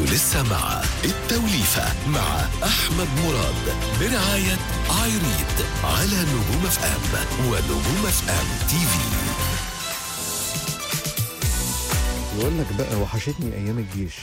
ولسه مع التوليفة مع أحمد مراد برعاية عايريد على نجوم اف ام ونجوم اف ام تي في يقول لك بقى وحشتني ايام الجيش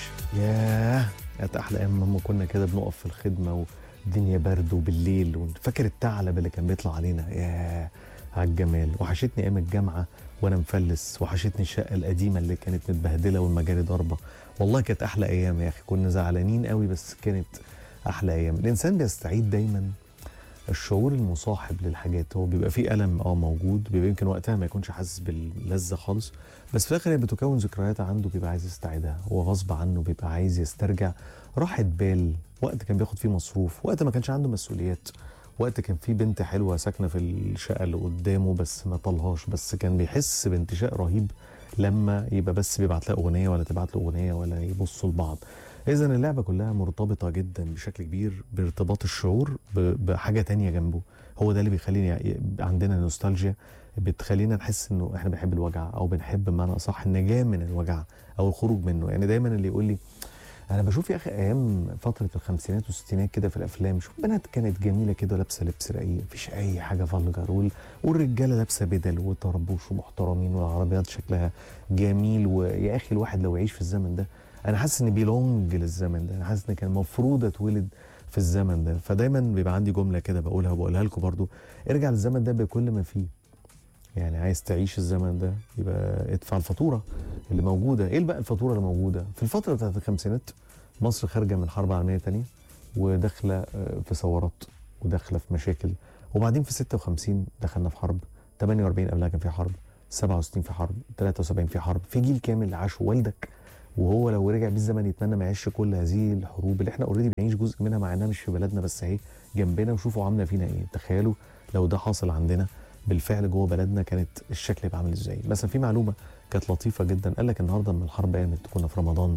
ياه كانت احلى ايام لما كنا كده بنقف في الخدمه والدنيا برد وبالليل فاكر الثعلب اللي كان بيطلع علينا ياه على الجمال وحشتني ايام الجامعه وانا مفلس وحشتني الشقه القديمه اللي كانت متبهدله والمجاري ضاربه والله كانت احلى ايام يا اخي كنا زعلانين قوي بس كانت احلى ايام الانسان بيستعيد دايما الشعور المصاحب للحاجات هو بيبقى فيه ألم اه موجود بيبقى يمكن وقتها ما يكونش حاسس باللذة خالص بس في الآخر هي بتكون ذكريات عنده بيبقى عايز يستعيدها هو غصب عنه بيبقى عايز يسترجع راحة بال وقت كان بياخد فيه مصروف وقت ما كانش عنده مسؤوليات وقت كان في بنت حلوة ساكنة في الشقة اللي قدامه بس ما طلهاش بس كان بيحس بانتشاء رهيب لما يبقى بس بيبعت لها أغنية ولا تبعت له أغنية ولا يبصوا لبعض إذا اللعبة كلها مرتبطة جدا بشكل كبير بارتباط الشعور ب- بحاجة تانية جنبه هو ده اللي بيخليني ي- عندنا نوستالجيا بتخلينا نحس انه احنا بنحب الوجع او بنحب بمعنى اصح النجاه من الوجع او الخروج منه يعني دايما اللي يقول لي انا بشوف يا اخي ايام فتره الخمسينات والستينات كده في الافلام شوف بنات كانت جميله كده لابسه لبس رقيق مفيش اي حاجه فالجر وال... والرجاله لابسه بدل وطربوش ومحترمين والعربيات شكلها جميل ويا اخي الواحد لو يعيش في الزمن ده انا حاسس اني بيلونج للزمن ده انا حاسس ان كان المفروض اتولد في الزمن ده فدايما بيبقى عندي جمله كده بقولها وبقولها لكم برضو ارجع للزمن ده بكل ما فيه يعني عايز تعيش الزمن ده يبقى ادفع الفاتوره اللي موجوده ايه بقى الفاتوره اللي موجوده في الفتره بتاعت الخمسينات مصر خارجه من حرب عالميه تانية وداخله آه، في ثورات وداخله في مشاكل وبعدين في 56 دخلنا في حرب 48 قبلها كان في حرب 67 في حرب 73 في حرب في جيل كامل عاشه والدك وهو لو رجع بيه الزمن يتمنى ما يعيش كل هذه الحروب اللي احنا اوريدي بنعيش جزء منها مع انها مش في بلدنا بس اهي جنبنا وشوفوا عامله فينا ايه تخيلوا لو ده حاصل عندنا بالفعل جوه بلدنا كانت الشكل يبقى عامل ازاي مثلا في معلومه كانت لطيفه جدا قال لك النهارده لما الحرب قامت كنا في رمضان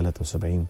73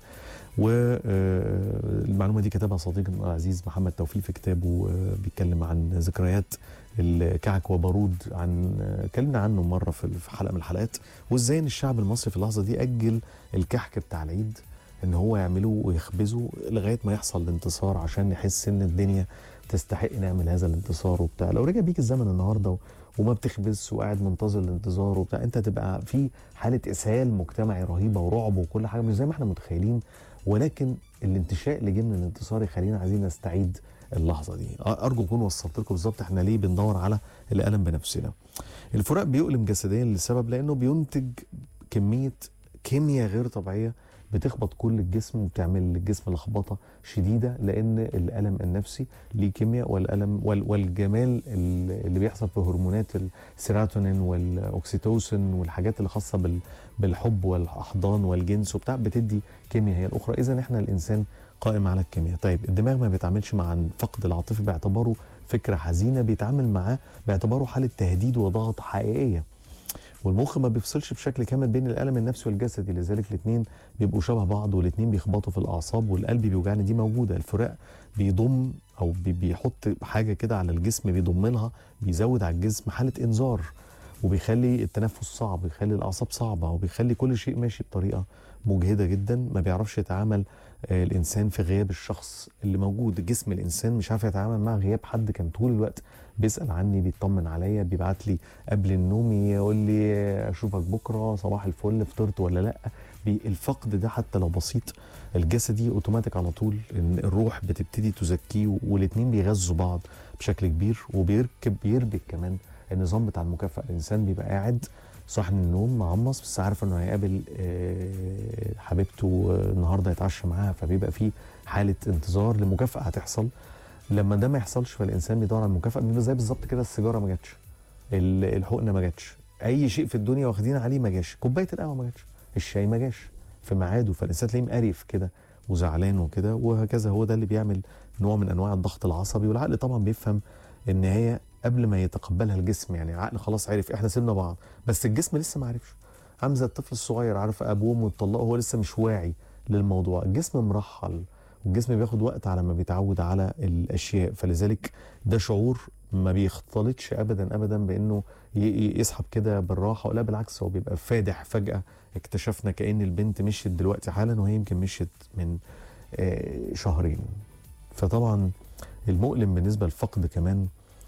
والمعلومه دي كتبها صديقنا العزيز محمد توفيق في كتابه آه، بيتكلم عن ذكريات الكعك وبارود عن آه، اتكلمنا عنه مره في في حلقه من الحلقات وازاي ان الشعب المصري في اللحظه دي اجل الكحك بتاع العيد ان هو يعمله ويخبزه لغايه ما يحصل الانتصار عشان نحس ان الدنيا تستحق نعمل هذا الانتصار وبتاع لو رجع بيك الزمن النهارده وما بتخبز وقاعد منتظر الانتظار وبتاع انت تبقى في حاله اسهال مجتمعي رهيبه ورعب وكل حاجه مش زي ما احنا متخيلين ولكن الانتشاء اللي جه من الانتصار يخلينا عايزين نستعيد اللحظه دي ارجو اكون وصلت لكم بالظبط احنا ليه بندور على الالم بنفسنا الفراق بيؤلم جسديا لسبب لانه بينتج كميه كيمياء غير طبيعيه بتخبط كل الجسم وبتعمل للجسم لخبطه شديده لان الالم النفسي ليه كيمياء والالم وال- والجمال ال- اللي بيحصل في هرمونات السيراتونين والاوكسيتوسين والحاجات اللي خاصه بال- بالحب والاحضان والجنس وبتاع بتدي كيمياء هي الاخرى اذا احنا الانسان قائم على الكيمياء طيب الدماغ ما بيتعاملش مع الفقد العاطفي باعتباره فكره حزينه بيتعامل معاه باعتباره حاله تهديد وضغط حقيقيه والمخ ما بيفصلش بشكل كامل بين الالم النفسي والجسدي لذلك الاثنين بيبقوا شبه بعض والاثنين بيخبطوا في الاعصاب والقلب بيوجعني دي موجوده الفراق بيضم او بي- بيحط حاجه كده على الجسم بيضم لها بيزود على الجسم حاله انذار وبيخلي التنفس صعب ويخلي الاعصاب صعبه وبيخلي كل شيء ماشي بطريقه مجهده جدا ما بيعرفش يتعامل آه، الانسان في غياب الشخص اللي موجود جسم الانسان مش عارف يتعامل مع غياب حد كان طول الوقت بيسال عني بيطمن عليا بيبعت لي قبل النوم يقول لي اشوفك بكره صباح الفل فطرت ولا لا بي- الفقد ده حتى لو بسيط الجسدي اوتوماتيك على طول ان الروح بتبتدي تزكيه والاثنين بيغذوا بعض بشكل كبير وبيركب بيربك كمان النظام بتاع المكافاه الانسان بيبقى قاعد صاحي من النوم معمص بس عارف انه هيقابل آه، حبيبته آه، النهارده يتعشى معاها فبيبقى في حاله انتظار لمكافاه هتحصل لما ده ما يحصلش فالانسان بيدور على المكافاه بيبقى زي بالظبط كده السيجاره ما جاتش ال- الحقنه ما جاتش اي شيء في الدنيا واخدين عليه ما جاش كوبايه القهوه ما جاتش الشاي ما جاش في ميعاده فالانسان تلاقيه مقرف كده وزعلان وكده وهكذا هو ده اللي بيعمل نوع من انواع الضغط العصبي والعقل طبعا بيفهم ان هي قبل ما يتقبلها الجسم يعني العقل خلاص عرف احنا سيبنا بعض بس الجسم لسه ما عرفش عامل زي الطفل الصغير عارف ابوه وامه اتطلقوا هو لسه مش واعي للموضوع الجسم مرحل والجسم بياخد وقت على ما بيتعود على الاشياء فلذلك ده شعور ما بيختلطش ابدا ابدا بانه ي- ي- يسحب كده بالراحه ولا بالعكس هو بيبقى فادح فجاه اكتشفنا كأن البنت مشيت دلوقتي حالا وهي يمكن مشيت من آه، شهرين فطبعا المؤلم بالنسبة للفقد كمان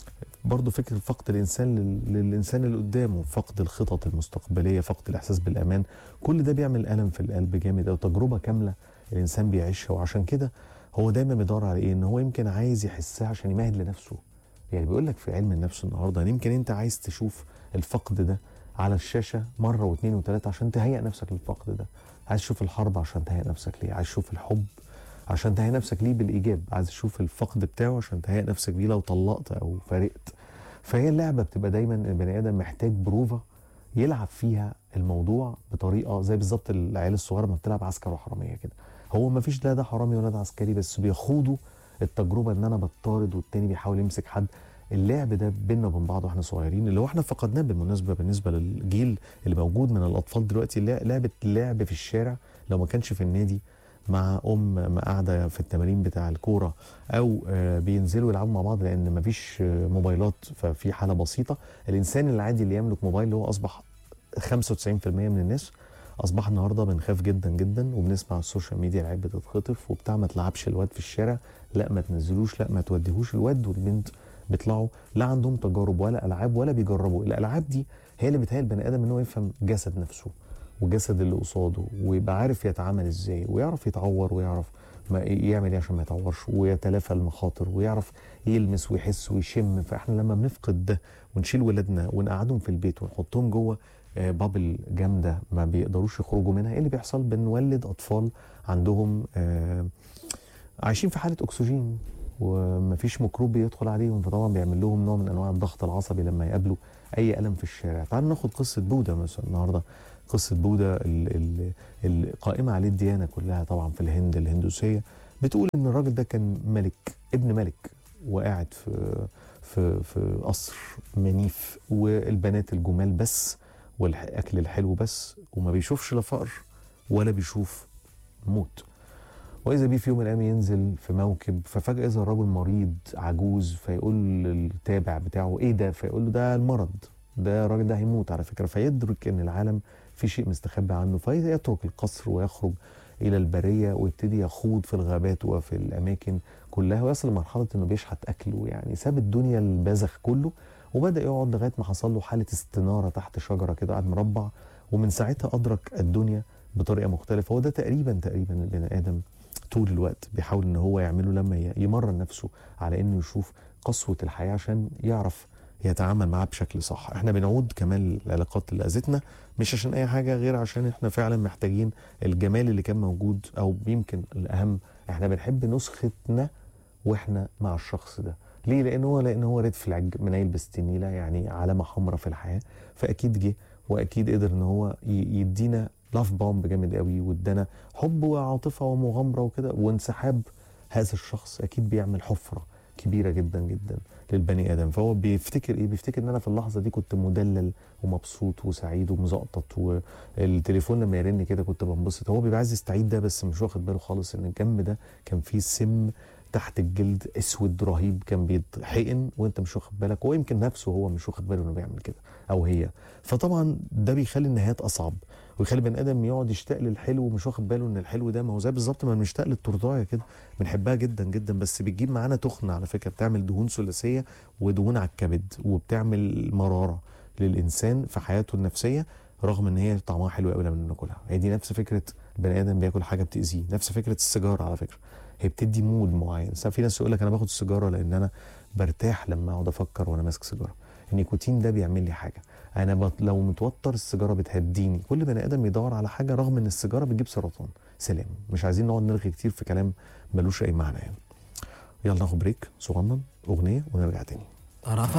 برضه فكرة فقد الإنسان لل- للإنسان اللي قدامه فقد الخطط المستقبلية فقد الإحساس بالأمان كل ده بيعمل ألم في القلب جامد أو تجربة كاملة الإنسان بيعيشها وعشان كده هو دايما بيدور على إيه إن هو يمكن عايز يحسها عشان يمهد لنفسه يعني بيقول لك في علم النفس النهارده يعني يمكن أنت عايز تشوف الفقد ده على الشاشة مرة واثنين وثلاثة عشان تهيئ نفسك للفقد ده عايز تشوف الحرب عشان تهيئ نفسك ليه عايز تشوف الحب عشان تهيئ نفسك ليه بالايجاب عايز تشوف الفقد بتاعه عشان تهيئ نفسك ليه لو طلقت او فارقت فهي اللعبه بتبقى دايما البني ادم محتاج بروفه يلعب فيها الموضوع بطريقه زي بالظبط العيال الصغيره ما بتلعب عسكر وحراميه كده هو ما فيش لا ده حرامي ولا ده عسكري بس بيخوضوا التجربه ان انا بطارد والتاني بيحاول يمسك حد اللعب ده بينا وبين بعض واحنا صغيرين اللي هو احنا فقدناه بالمناسبه بالنسبه للجيل اللي موجود من الاطفال دلوقتي اللع- لعبه اللعب في الشارع لو ما كانش في النادي مع ام ما قاعده في التمارين بتاع الكوره او آه، بينزلوا يلعبوا مع بعض لان ما فيش آه، موبايلات ففي حاله بسيطه الانسان العادي اللي يملك موبايل اللي هو اصبح 95% من الناس اصبح النهارده بنخاف جدا جدا وبنسمع على السوشيال ميديا العيال بتتخطف وبتاع ما تلعبش الواد في الشارع لا ما تنزلوش لا ما توديهوش الواد والبنت بيطلعوا لا عندهم تجارب ولا العاب ولا بيجربوا الالعاب دي هي اللي بتهيئ البني ادم ان هو يفهم جسد نفسه وجسد اللي قصاده ويبقى عارف يتعامل ازاي ويعرف يتعور ويعرف ما يعمل ايه عشان ما يتعورش ويتلافى المخاطر ويعرف يلمس ويحس ويشم فاحنا لما بنفقد ده ونشيل ولادنا ونقعدهم في البيت ونحطهم جوه آه، بابل جامده ما بيقدروش يخرجوا منها ايه اللي بيحصل بنولد اطفال عندهم آه، عايشين في حاله اكسجين ومفيش ميكروب بيدخل عليهم فطبعا بيعمل لهم نوع من انواع الضغط العصبي لما يقابلوا اي الم في الشارع تعالوا ناخد قصه بوذا مثلا النهارده قصه بوذا ال- ال- القائمه عليه الديانه كلها طبعا في الهند الهندوسيه بتقول ان الراجل ده كان ملك ابن ملك وقاعد في في في قصر منيف والبنات الجمال بس والاكل الحلو بس وما بيشوفش لا فقر ولا بيشوف موت واذا بيه في يوم من الايام ينزل في موكب ففجاه اذا الرجل مريض عجوز فيقول للتابع بتاعه ايه ده فيقول له ده المرض ده الراجل ده هيموت على فكره فيدرك ان العالم في شيء مستخبي عنه فيترك القصر ويخرج الى البريه ويبتدي يخوض في الغابات وفي الاماكن كلها ويصل لمرحله انه بيشحت اكله يعني ساب الدنيا البذخ كله وبدا يقعد لغايه ما حصل له حاله استناره تحت شجره كده قاعد مربع ومن ساعتها ادرك الدنيا بطريقه مختلفه وده تقريبا تقريبا البني ادم طول الوقت بيحاول ان هو يعمله لما ي- يمرن نفسه على انه يشوف قسوه الحياه عشان يعرف يتعامل معاها بشكل صح احنا بنعود كمان العلاقات اللي اذتنا مش عشان اي حاجه غير عشان احنا فعلا محتاجين الجمال اللي كان موجود او يمكن الاهم احنا بنحب نسختنا واحنا مع الشخص ده ليه لان هو لان هو ريد فلاج منيل بستنيله يعني علامه حمراء في الحياه فاكيد جه واكيد قدر ان هو ي- يدينا لاف بومب جامد قوي وادانا حب وعاطفه ومغامره وكده وانسحاب هذا الشخص اكيد بيعمل حفره كبيره جدا جدا للبني ادم فهو بيفتكر ايه بيفتكر ان انا في اللحظه دي كنت مدلل ومبسوط وسعيد ومزقطط والتليفون لما يرن كده كنت بنبسط هو بيبقى عايز يستعيد ده بس مش واخد باله خالص ان الجنب ده كان فيه سم تحت الجلد اسود رهيب كان بيتحقن وانت مش واخد بالك هو يمكن نفسه هو مش واخد باله انه بيعمل كده او هي فطبعا ده بيخلي النهايات اصعب ويخلي البني ادم يقعد يشتاق للحلو ومش واخد باله ان الحلو ده ما هو زي بالظبط ما بنشتاق للتورتايه كده بنحبها جدا جدا بس بتجيب معانا تخنه على فكره بتعمل دهون ثلاثيه ودهون على الكبد وبتعمل مراره للانسان في حياته النفسيه رغم ان هي طعمها حلو قوي لما ناكلها هي دي نفس فكره البني ادم بياكل حاجه بتاذيه نفس فكره السيجاره على فكره هي بتدي مود معين ساعات في ناس يقول لك انا باخد السيجاره لان انا برتاح لما اقعد افكر وانا ماسك سيجاره النيكوتين ده بيعمل لي حاجه انا بط... لو متوتر السيجاره بتهديني كل بني ادم يدور على حاجه رغم ان السيجاره بتجيب سرطان سلام مش عايزين نقعد نرغي كتير في كلام ملوش اي معنى يعني يلا ناخد بريك صغنن اغنيه ونرجع تاني طرف